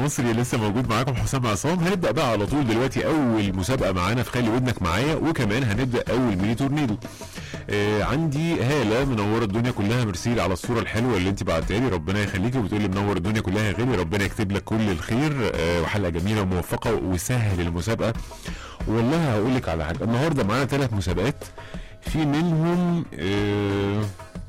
المصري لسه موجود معاكم حسام عصام هنبدا بقى على طول دلوقتي اول مسابقه معانا في خلي ودنك معايا وكمان هنبدا اول ميني تورنيدو آه عندي هاله منوره الدنيا كلها ميرسي على الصوره الحلوه اللي انت بعتها لي ربنا يخليكي وبتقول لي منور الدنيا كلها يا غالي ربنا يكتب لك كل الخير آه وحلقه جميله وموفقه وسهل المسابقه والله هقول لك على حاجه النهارده معانا ثلاث مسابقات في منهم آه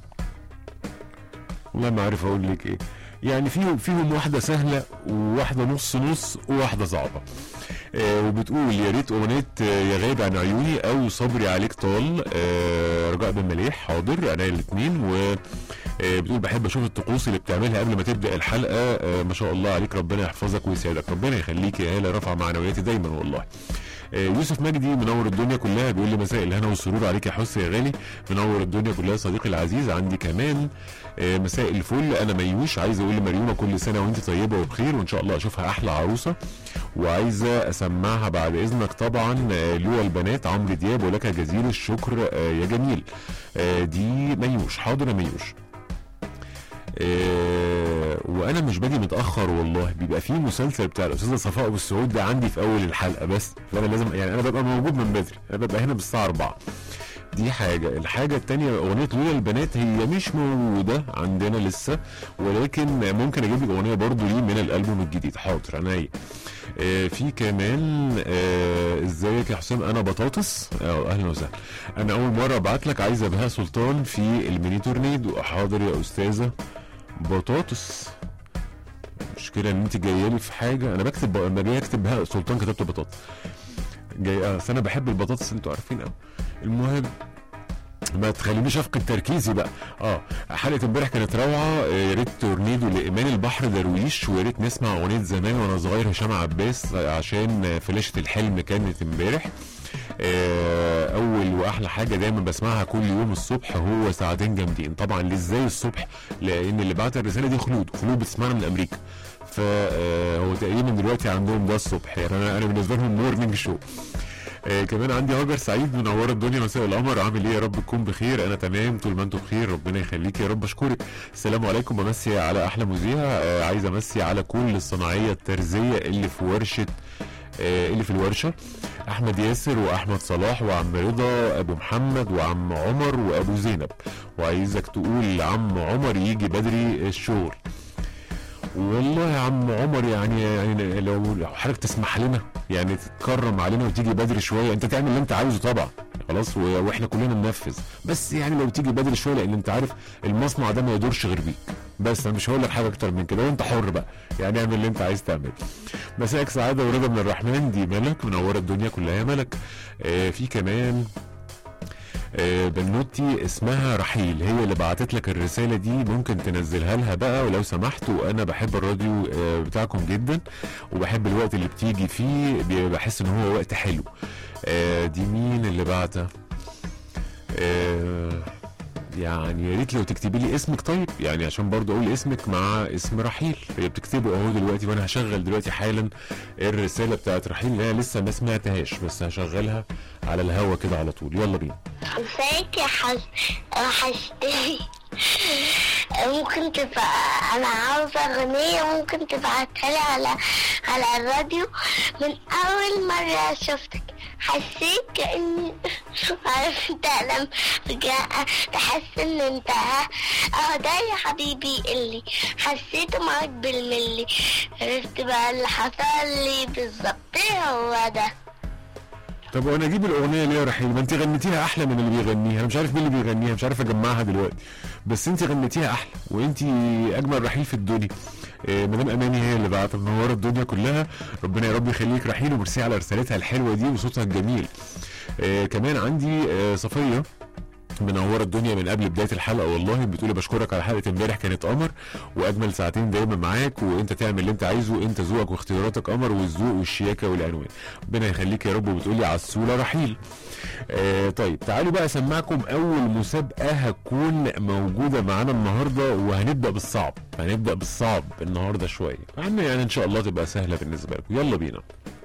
والله ما عارف اقول لك ايه يعني فيهم فيهم واحده سهله وواحده نص نص وواحده صعبه آه وبتقول يا ريت اغنيه آه، يا غايب عن عيوني او صبري عليك طال آه رجاء بن مليح حاضر انا الاثنين و آه، بتقول بحب اشوف الطقوس اللي بتعملها قبل ما تبدا الحلقه آه ما شاء الله عليك ربنا يحفظك ويسعدك ربنا يخليك يا هاله رفع معنوياتي دايما والله آه، يوسف مجدي منور الدنيا كلها بيقول لي مساء الهنا والسرور عليك يا حس يا غالي منور الدنيا كلها صديقي العزيز عندي كمان آه، مساء الفل انا ميوش عايز اقول لمريومه كل سنه وانت طيبه وبخير وان شاء الله اشوفها احلى عروسه وعايزه اسمعها بعد اذنك طبعا آه، لولا البنات عمرو دياب ولك جزيل الشكر آه، يا جميل آه، دي ميوش حاضر يا ميوش آه، وانا مش باجي متاخر والله بيبقى في مسلسل بتاع الاستاذه صفاء ابو السعود ده عندي في اول الحلقه بس فانا لازم يعني انا ببقى موجود من بدري انا ببقى هنا بالساعه 4 دي حاجة الحاجة التانية أغنية لولا البنات هي مش موجودة عندنا لسه ولكن ممكن أجيب لك أغنية برضو ليه من الألبوم الجديد حاضر عينيا آه في كمان آه ازيك يا حسام انا بطاطس آه اهلا وسهلا انا اول مره ابعت لك عايزه بهاء سلطان في الميني تورنيدو حاضر يا استاذه بطاطس المشكله ان انت جايه لي في حاجه انا بكتب لما جاي اكتب بهاء سلطان كتبت بطاطس جاي اه أصل انا بحب البطاطس انتوا عارفين قوي المهم ما تخلينيش افقد تركيزي بقى اه حلقه امبارح كانت روعه آه، يا ريت تورنيدو لايمان البحر درويش ويا ريت نسمع اغنيه زمان وانا صغير هشام عباس آه، عشان آه، فلاشه الحلم كانت امبارح آه، اول واحلى حاجه دايما بسمعها كل يوم الصبح هو ساعتين جامدين طبعا ليه ازاي الصبح لان اللي بعت الرساله دي خلود خلود بتسمعنا من امريكا فهو تقريبا دلوقتي عندهم ده الصبح يعني انا انا بالنسبه لهم مورنينج شو آه كمان عندي هاجر سعيد منوره الدنيا مساء القمر عامل ايه يا رب تكون بخير انا تمام طول ما انتم بخير ربنا يخليك يا رب اشكرك السلام عليكم بمسي على احلى مذيع آه عايز امسي على كل الصناعيه الترزيه اللي في ورشه آه اللي في الورشه احمد ياسر واحمد صلاح وعم رضا ابو محمد وعم عمر وابو زينب وعايزك تقول لعم عمر يجي بدري الشغل والله يا عم عمر يعني يعني لو لو حضرتك تسمح لنا يعني تتكرم علينا وتيجي بدري شويه انت تعمل اللي انت عايزه طبعا خلاص و- واحنا كلنا ننفذ بس يعني لو تيجي بدري شويه لان انت عارف المصنع ده ما يدورش غير بيك بس انا مش هقول لك حاجه اكتر من كده وانت حر بقى يعني اعمل اللي انت عايز تعمله مساءك سعاده ورضا من الرحمن دي ملك منوره الدنيا كلها يا ملك آه في كمان آه، بنوتي اسمها رحيل هي اللي بعتت لك الرساله دي ممكن تنزلها لها بقى ولو سمحت وانا بحب الراديو آه، بتاعكم جدا وبحب الوقت اللي بتيجي فيه بي- بحس ان هو وقت حلو آه، دي مين اللي بعتها آه، يعني يا ريت لو تكتبي لي اسمك طيب يعني عشان برضو اقول اسمك مع اسم رحيل هي بتكتبه اهو دلوقتي وانا هشغل دلوقتي حالا الرساله بتاعت رحيل اللي انا لسه ما سمعتهاش بس هشغلها على الهوا كده على طول يلا بينا ازيك يا حس وحشتني ممكن تبقى انا عاوزة اغنية ممكن تبعتها لي على على الراديو من اول مرة شفتك حسيت كاني عارف انت لما جاء تحس ان انت اه ده يا حبيبي اللي حسيته معاك بالملي عرفت بقى اللي حصل لي بالظبط هو ده طب وانا اجيب الاغنيه ليه يا رحيل ما انت غنيتيها احلى من اللي بيغنيها انا مش عارف مين اللي بيغنيها مش عارف اجمعها دلوقتي بس انت غنيتيها احلى وانت اجمل رحيل في الدنيا آه، مدام اماني هي اللي بعت منوره الدنيا كلها ربنا يا رب يخليك رحيل وميرسي على رسالتها الحلوه دي وصوتها الجميل آه، كمان عندي آه، صفيه منوره الدنيا من قبل بدايه الحلقه والله بتقولي بشكرك على حلقه امبارح كانت قمر واجمل ساعتين دايما معاك وانت تعمل اللي انت عايزه انت ذوقك واختياراتك قمر والذوق والشياكه والعنوان ربنا يخليك يا رب وبتقولي عسوله رحيل آه طيب تعالوا بقى اسمعكم اول مسابقه هتكون موجوده معانا النهارده وهنبدا بالصعب هنبدا بالصعب النهارده شويه عم يعني ان شاء الله تبقى سهله بالنسبه لكم يلا بينا